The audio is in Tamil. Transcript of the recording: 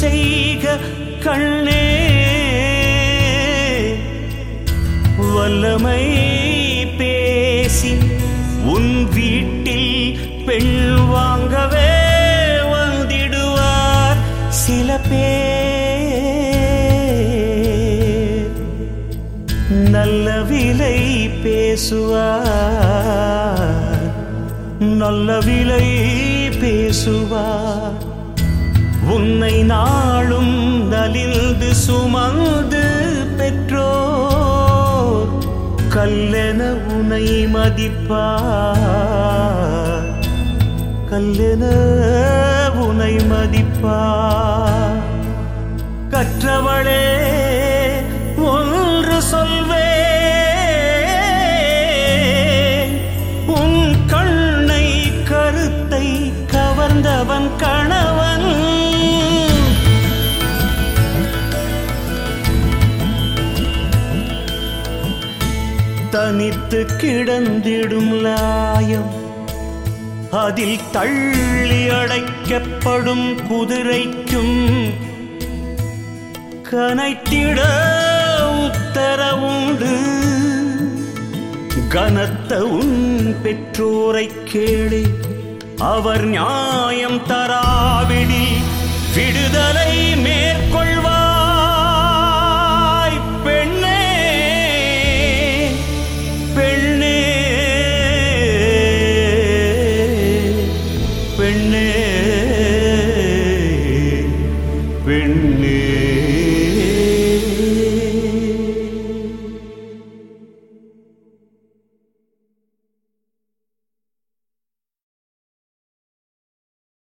செய்க கண்ணே வல்லமை பேசி உன் வீட்டில் பெண் வாங்கவே வந்திடுவார் சில பேர் நல்ல விலை பேசுவார் நல்ல விலை பேசுவார் உன்னை நாளும் நலிந்து சுமந்து பெற்றோர் கல்லென உனை மதிப்பார் கல்லென உனை மதிப்பார் கற்றவளே ஒன்று சொல்வேன் உன் கண்ணை கருத்தை கவர்ந்தவன் கணவன் தனித்து கிடந்திடும் லாயம் அதில் தள்ளி அடைக்கப்படும் குதிரைக்கும் கனைத்திட உத்தரவுண்டு கனத்த உன் பெற்றோரை கேளு அவர் நியாயம் தராவிடில்